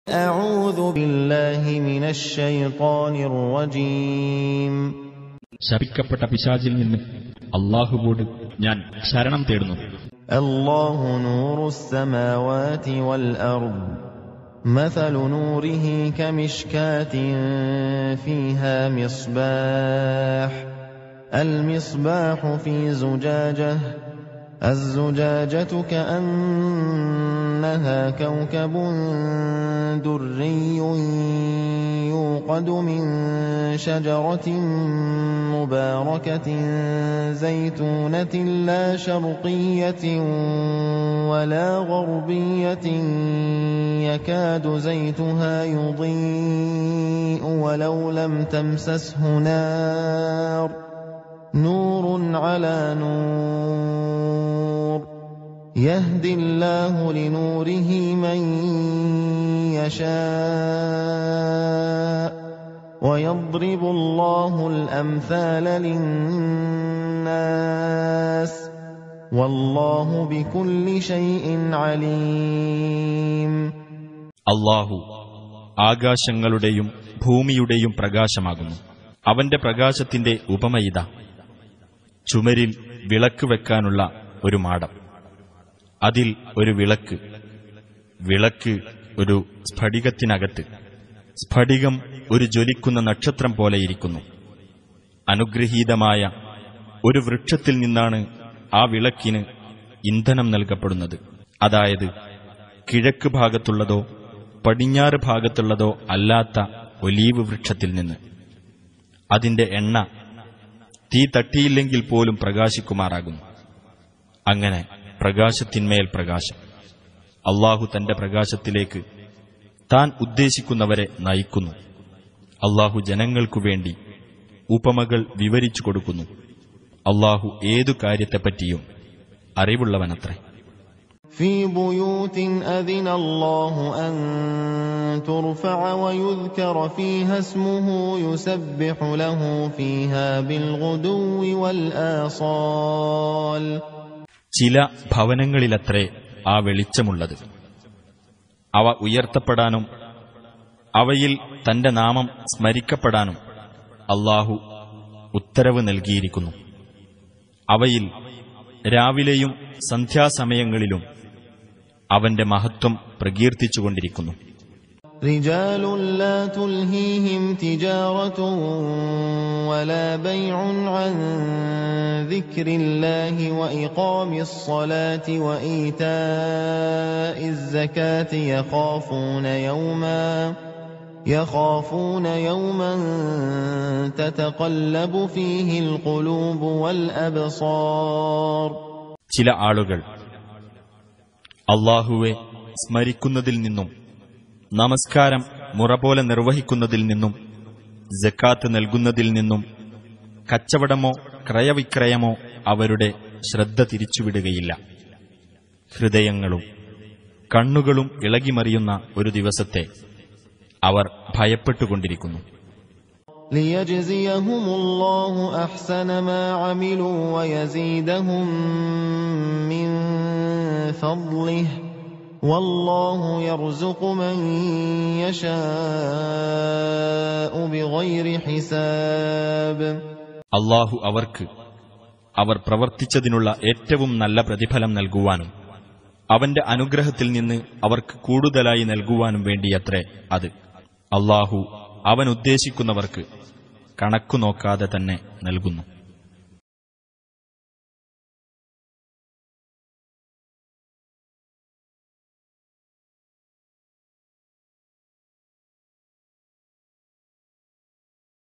أعوذ بالله من الشيطان الرجيم ശപിക്കപ്പെട്ട പിശാചിൽ നിന്ന് അള്ളാഹുവോട് ഞാൻ ശരണം തേടുന്നു الله نور السماوات والأرض مثل نوره كمشكاة فيها مصباح المصباح في زجاجة الزجاجة كأنها كوكب دري يوقد من شجرة مباركة زيتونة لا شرقية ولا غربية يكاد زيتها يضيء ولو لم تمسسه نار نور على نور يهدي الله لنوره من يشاء ويضرب الله الامثال للناس والله بكل شيء عليم അള്ളാഹു ആകാശങ്ങളുടെയും ഭൂമിയുടെയും പ്രകാശമാകുന്നു അവന്റെ പ്രകാശത്തിന്റെ ഉപമയിത ചുമരിൽ വിളക്ക് വെക്കാനുള്ള ഒരു മാടം അതിൽ ഒരു വിളക്ക് വിളക്ക് ഒരു സ്ഫടികത്തിനകത്ത് സ്ഫടികം ഒരു ജ്വലിക്കുന്ന നക്ഷത്രം പോലെയിരിക്കുന്നു അനുഗ്രഹീതമായ ഒരു വൃക്ഷത്തിൽ നിന്നാണ് ആ വിളക്കിന് ഇന്ധനം നൽകപ്പെടുന്നത് അതായത് കിഴക്ക് ഭാഗത്തുള്ളതോ പടിഞ്ഞാറ് ഭാഗത്തുള്ളതോ അല്ലാത്ത ഒലീവ് വൃക്ഷത്തിൽ നിന്ന് അതിന്റെ എണ്ണ തീ തട്ടിയില്ലെങ്കിൽ പോലും പ്രകാശിക്കുമാറാകുന്നു അങ്ങനെ പ്രകാശത്തിന്മേൽ പ്രകാശം അള്ളാഹു തന്റെ പ്രകാശത്തിലേക്ക് താൻ ഉദ്ദേശിക്കുന്നവരെ നയിക്കുന്നു അള്ളാഹു ജനങ്ങൾക്കു വേണ്ടി ഉപമകൾ വിവരിച്ചു കൊടുക്കുന്നു അള്ളാഹു ഏതു കാര്യത്തെപ്പറ്റിയും അറിവുള്ളവനത്രേ في بيوت أذن الله أن ترفع ويذكر فيها اسمه يسبح له فيها بالغدو والآصال ചില ഭവനങ്ങളിലത്രേ ആ വെളിച്ചമുള്ളത് അവ ഉയർത്തപ്പെടാനും അവയിൽ തന്റെ നാമം സ്മരിക്കപ്പെടാനും അള്ളാഹു ഉത്തരവ് നൽകിയിരിക്കുന്നു അവയിൽ രാവിലെയും സന്ധ്യാസമയങ്ങളിലും അവന്റെ മഹത്വം പ്രകീർത്തിച്ചുകൊണ്ടിരിക്കുന്നു رجال لا تلهيهم تجارة ولا بيع عن ذكر الله وإقام الصلاة وإيتاء الزكاة يخافون يوما يخافون يوما تتقلب فيه القلوب والأبصار ചില ആളുകൾ അള്ളാഹുവെ സ്മരിക്കുന്നതിൽ നിന്നും നമസ്കാരം മുറ പോലെ നിർവഹിക്കുന്നതിൽ നിന്നും ജക്കാത്ത് നൽകുന്നതിൽ നിന്നും കച്ചവടമോ ക്രയവിക്രയമോ അവരുടെ ശ്രദ്ധ തിരിച്ചുവിടുകയില്ല ഹൃദയങ്ങളും കണ്ണുകളും ഇളകിമറിയുന്ന ഒരു ദിവസത്തെ അവർ ഭയപ്പെട്ടുകൊണ്ടിരിക്കുന്നു ليجزيهم الله أحسن ما عملوا ويزيدهم من فضله والله يرزق من يشاء بغير حساب അള്ളാഹു അവർക്ക് അവർ പ്രവർത്തിച്ചതിനുള്ള ഏറ്റവും നല്ല പ്രതിഫലം നൽകുവാനും അവന്റെ അനുഗ്രഹത്തിൽ നിന്ന് അവർക്ക് കൂടുതലായി നൽകുവാനും വേണ്ടിയത്രേ അത് അള്ളാഹു അവൻ ഉദ്ദേശിക്കുന്നവർക്ക് കണക്കു നോക്കാതെ തന്നെ നൽകുന്നു